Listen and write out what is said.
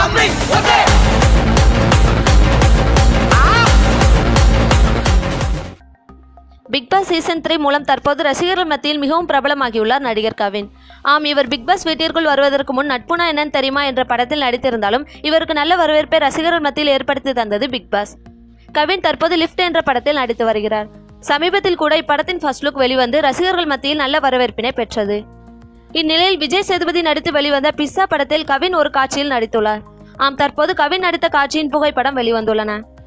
coming. Okay. Bigg Boss season three மூலம் தற்போது ரசிகர்கள் மத்தியில் மிகவும் பிரபலமாகியுள்ளார் நடிகர் கவின் ஆம் இவர் பிக் பாஸ் வீட்டிற்குள் வருவதற்கு முன் நட்புனா என்னன்னு தெரியுமா என்ற படத்தில் நடித்திருந்தாலும் இவருக்கு நல்ல வரவேற்பை ரசிகர்கள் மத்தியில் ஏற்படுத்தி தந்தது பிக் பாஸ் கவின் தற்போது லிஃப்ட் என்ற படத்தில் நடித்து வருகிறார் சமீபத்தில் கூட இப்படத்தின் ஃபர்ஸ்ட் லுக் வெளிவந்து ரசிகர்கள் மத்தியில் நல்ல வரவேற்பினை பெற்றது இந்நிலையில் விஜய் சேதுபதி நடித்து வெளிவந்த பிஸ்ஸா படத்தில் கவின் ஒரு காட்சியில் நடித்துள்ளார் ஆம் தற்போது கவின் நடித்த காட்சியின் புகைப்படம் வெளிவந்துள்ளன